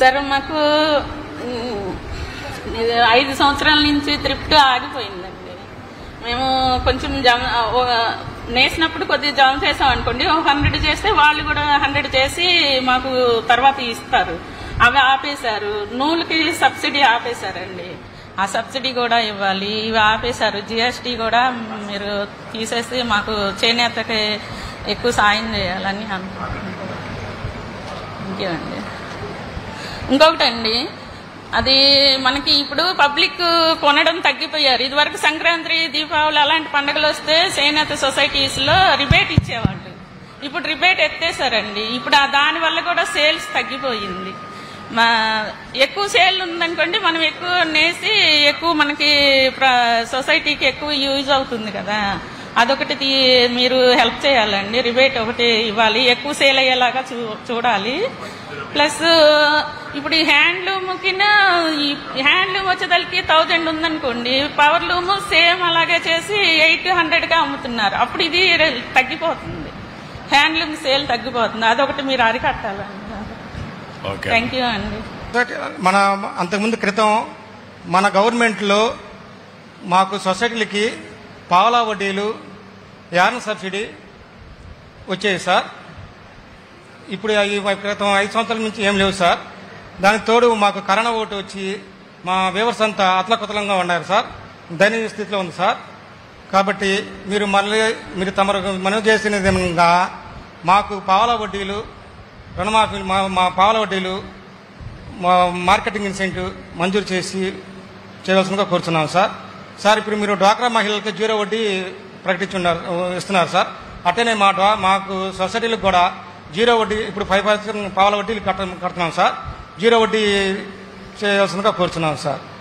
sir మాకు ఉమ్, ఇది ఐదు సంవత్సరాల నుంచి త్రిప్ట్ ఆగిపోయిందండి మేము కొంచెం జమ ఓ- నేసినప్పుడు కొద్దిగా జమ చేసాం అనుకోండి ఒక హండ్రెడ్ చేస్తే వాళ్ళు కూడా హండ్రెడ్ చేసి మాకు తర్వాత ఇస్తారు అవి ఆపేశారు నూలుకి సబ్సిడీ ఆపేశారండి ఆ సబ్సిడీ కూడా ఇవ్వాలి ఇవి ఆపేశారు జిఎస్టీ కూడా మీరు తీసేసి మాకు చేనేతకి ఎక్కువ సాయం చేయాలని అనుకుంటున్నాను ఇంకేమండి ఇంకొకటండి అది మనకి ఇప్పుడు పబ్లిక్ కొనడం తగ్గిపోయారు ఇదివరకు సంక్రాంతి దీపావళి అలాంటి పండుగలు వస్తే చేనేత సొసైటీస్ లో రిబేట్ ఇచ్చేవాళ్ళు ఇప్పుడు రిబేట్ ఎత్తేసారండి ఇప్పుడు ఆ దాని వల్ల కూడా సేల్స్ తగ్గిపోయింది మా ఎక్కువ సేల్ ఉందనుకోండి మనం ఎక్కువ నేసి ఎక్కువ మనకి ప్ర- సొసైటీకి ఎక్కువ యూజ్ అవుతుంది కదా అదొకటి తీ- మీరు హెల్ప్ చేయాలండి రిబేట్ ఒకటి ఇవ్వాలి ఎక్కువ సేల్ అయ్యేలాగా చూ చూడాలి ప్లస్ ఇప్పుడు ఈ హ్యాండ్లూమ్ కింద ఈ హ్యాండ్లూమ్ వచ్చేదానికి థౌజండ్ ఉందనుకోండి పవర్ లూమ్ సేమ్ అలాగే చేసి ఎయిట్ హండ్రెడ్ గా అమ్ముతున్నారు అప్పుడు ఇది రె- తగ్గిపోతుంది హ్యాండ్లూమ్ సేల్ తగ్గిపోతుంది అదొకటి మీరు అరికట్టాలండి ఓకే థ్యాంక్ యూ అండి మన అంతకుముందు క్రితం మన గవర్నమెంట్లో మాకు సొసైటీలకి పావలా వడ్డీలు యార్న్ సబ్సిడీ వచ్చాయి సార్ ఇప్పుడు ఈ క్రితం ఐదు సంవత్సరాల నుంచి ఏం లేవు సార్ దానికి తోడు మాకు కరోనా ఓటు వచ్చి మా వ్యూవర్స్ అంతా అతలకుతలంగా ఉన్నారు సార్ దయనీయ స్థితిలో ఉంది సార్ కాబట్టి మీరు మళ్ళీ మీరు తమరు మనవి చేసినది ఏమనగా మాకు పావలా వడ్డీలు రుణమాఫీ మా మా పావలా వడ్డీలు మా మార్కెటింగ్ ఇన్సెంటివ్ మంజూరు చేసి చేయవలసిందిగా కోరుతున్నాం సార్ సార్ ఇప్పుడు మీరు డ్వాక్రా మహిళలకి జీరో వడ్డీ ప్రకటించున్నారు ఇస్తున్నారు సార్ అట్టనే మా డ్వా మాకు సొసైటీలకు కూడా జీరో వడ్డీ ఇప్పుడు ఫైవ్ పర్సెంట్ పావుల వడ్డీలు కట్ట కడుతున్నాం సార్ జీరో వడ్డీ చేయవలసిందిగా కోరుతున్నాం సార్